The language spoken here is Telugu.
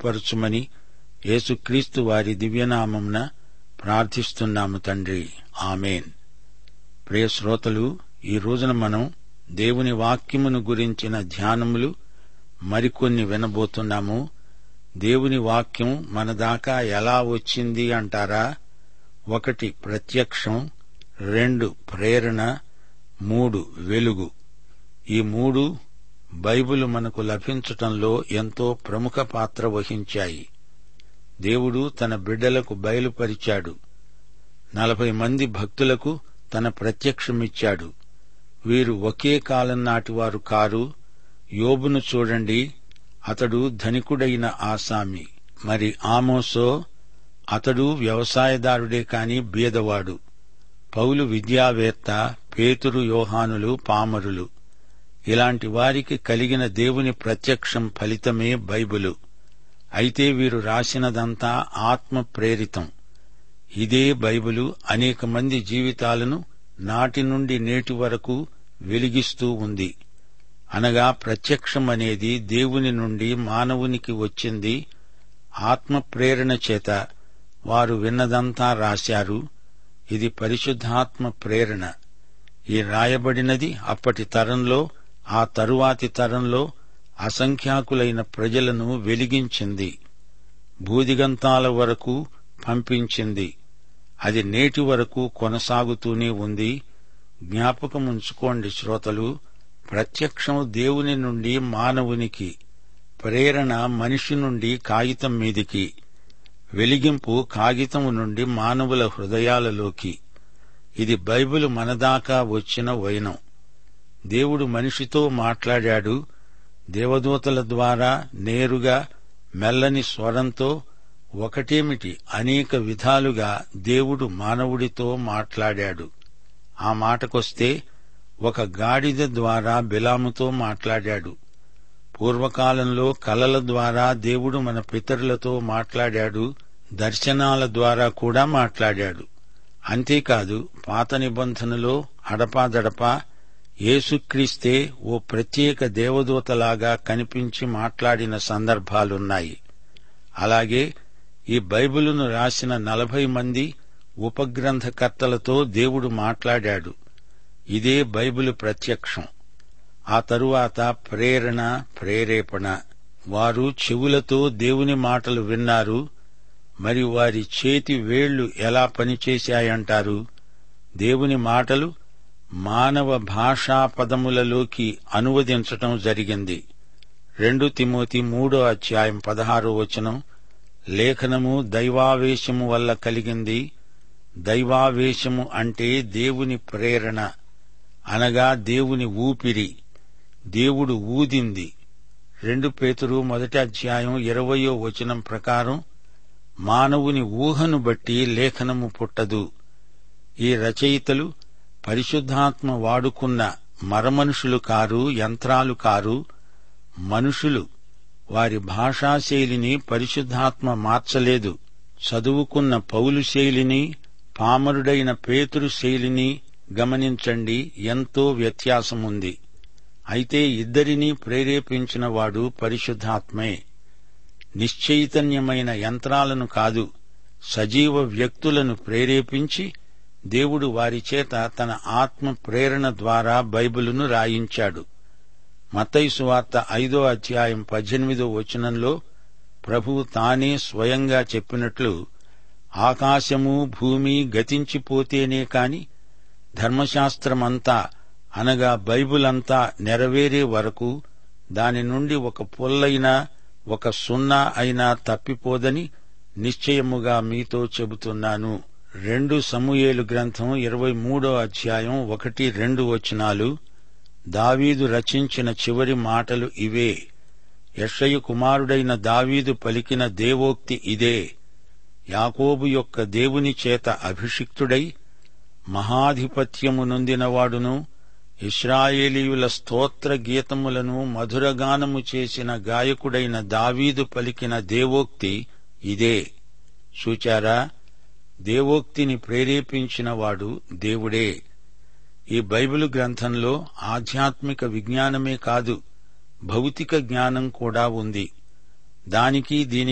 బయలుపరచుమని యేసుక్రీస్తు వారి దివ్యనామంన ప్రార్థిస్తున్నాము తండ్రి ఆమెన్ ప్రియ శ్రోతలు ఈ రోజున మనం దేవుని వాక్యమును గురించిన ధ్యానములు మరికొన్ని వినబోతున్నాము దేవుని వాక్యం మన దాకా ఎలా వచ్చింది అంటారా ఒకటి ప్రత్యక్షం రెండు ప్రేరణ మూడు వెలుగు ఈ మూడు బైబిల్ మనకు లభించటంలో ఎంతో ప్రముఖ పాత్ర వహించాయి దేవుడు తన బిడ్డలకు బయలుపరిచాడు నలభై మంది భక్తులకు తన ప్రత్యక్షమిచ్చాడు వీరు ఒకే కాలం నాటివారు కారు యోబును చూడండి అతడు ధనికుడైన ఆసామి మరి ఆమోసో అతడు వ్యవసాయదారుడే కాని బీదవాడు పౌలు విద్యావేత్త పేతురు యోహానులు పామరులు ఇలాంటి వారికి కలిగిన దేవుని ప్రత్యక్షం ఫలితమే బైబిలు అయితే వీరు రాసినదంతా ఆత్మ ప్రేరితం ఇదే బైబిలు అనేక మంది జీవితాలను నాటి నుండి నేటి వరకు వెలిగిస్తూ ఉంది అనగా ప్రత్యక్షం అనేది దేవుని నుండి మానవునికి వచ్చింది ఆత్మ ప్రేరణ చేత వారు విన్నదంతా రాశారు ఇది పరిశుద్ధాత్మ ప్రేరణ ఈ రాయబడినది అప్పటి తరంలో ఆ తరువాతి తరంలో అసంఖ్యాకులైన ప్రజలను వెలిగించింది భూదిగంతాల వరకు పంపించింది అది నేటి వరకు కొనసాగుతూనే ఉంది జ్ఞాపకముంచుకోండి శ్రోతలు ప్రత్యక్షం దేవుని నుండి మానవునికి ప్రేరణ మనిషి నుండి కాగితం మీదికి వెలిగింపు కాగితము నుండి మానవుల హృదయాలలోకి ఇది బైబిల్ మనదాకా వచ్చిన వైనం దేవుడు మనిషితో మాట్లాడాడు దేవదూతల ద్వారా నేరుగా మెల్లని స్వరంతో ఒకటేమిటి అనేక విధాలుగా దేవుడు మానవుడితో మాట్లాడాడు ఆ మాటకొస్తే ఒక గాడిద ద్వారా బిలాముతో మాట్లాడాడు పూర్వకాలంలో కలల ద్వారా దేవుడు మన పితరులతో మాట్లాడాడు దర్శనాల ద్వారా కూడా మాట్లాడాడు అంతేకాదు పాత నిబంధనలో అడపాదడపా యేసుక్రీస్తే ఓ ప్రత్యేక దేవదూతలాగా కనిపించి మాట్లాడిన సందర్భాలున్నాయి అలాగే ఈ బైబిలును రాసిన నలభై మంది ఉపగ్రంథకర్తలతో దేవుడు మాట్లాడాడు ఇదే బైబిలు ప్రత్యక్షం ఆ తరువాత ప్రేరణ ప్రేరేపణ వారు చెవులతో దేవుని మాటలు విన్నారు మరి వారి చేతి వేళ్లు ఎలా పనిచేశాయంటారు దేవుని మాటలు మానవ భాషా పదములలోకి అనువదించటం జరిగింది రెండు తిమోతి మూడో అధ్యాయం పదహారో వచనం లేఖనము దైవావేశము వల్ల కలిగింది దైవావేశము అంటే దేవుని ప్రేరణ అనగా దేవుని ఊపిరి దేవుడు ఊదింది రెండు పేతురు మొదటి అధ్యాయం ఇరవయో వచనం ప్రకారం మానవుని ఊహను బట్టి లేఖనము పుట్టదు ఈ రచయితలు పరిశుద్ధాత్మ వాడుకున్న మరమనుషులు కారు యంత్రాలు కారు మనుషులు వారి భాషాశైలిని పరిశుద్ధాత్మ మార్చలేదు చదువుకున్న పౌలు శైలిని పామరుడైన పేతురు శైలిని గమనించండి ఎంతో వ్యత్యాసముంది అయితే ఇద్దరినీ ప్రేరేపించిన వాడు పరిశుద్ధాత్మే నిశ్చైతన్యమైన యంత్రాలను కాదు సజీవ వ్యక్తులను ప్రేరేపించి దేవుడు వారి చేత తన ఆత్మ ప్రేరణ ద్వారా బైబిలును రాయించాడు మతైసు వార్త ఐదో అధ్యాయం పద్దెనిమిదో వచనంలో ప్రభువు తానే స్వయంగా చెప్పినట్లు ఆకాశము భూమి గతించిపోతేనే కాని ధర్మశాస్త్రమంతా అనగా బైబిల్ అంతా నెరవేరే వరకు దాని నుండి ఒక పొల్లైనా ఒక సున్నా అయినా తప్పిపోదని నిశ్చయముగా మీతో చెబుతున్నాను రెండు సమూయేలు గ్రంథం ఇరవై మూడో అధ్యాయం ఒకటి రెండు వచనాలు దావీదు రచించిన చివరి మాటలు ఇవే యషయు కుమారుడైన దావీదు పలికిన దేవోక్తి ఇదే యాకోబు యొక్క దేవుని చేత అభిషిక్తుడై మహాధిపత్యము నొందినవాడును ఇస్రాయేలీయుల స్తోత్ర గీతములను మధురగానము చేసిన గాయకుడైన దావీదు పలికిన దేవోక్తి ఇదే చూచారా దేవోక్తిని ప్రేరేపించినవాడు దేవుడే ఈ బైబిలు గ్రంథంలో ఆధ్యాత్మిక విజ్ఞానమే కాదు భౌతిక జ్ఞానం కూడా ఉంది దానికి దీనికి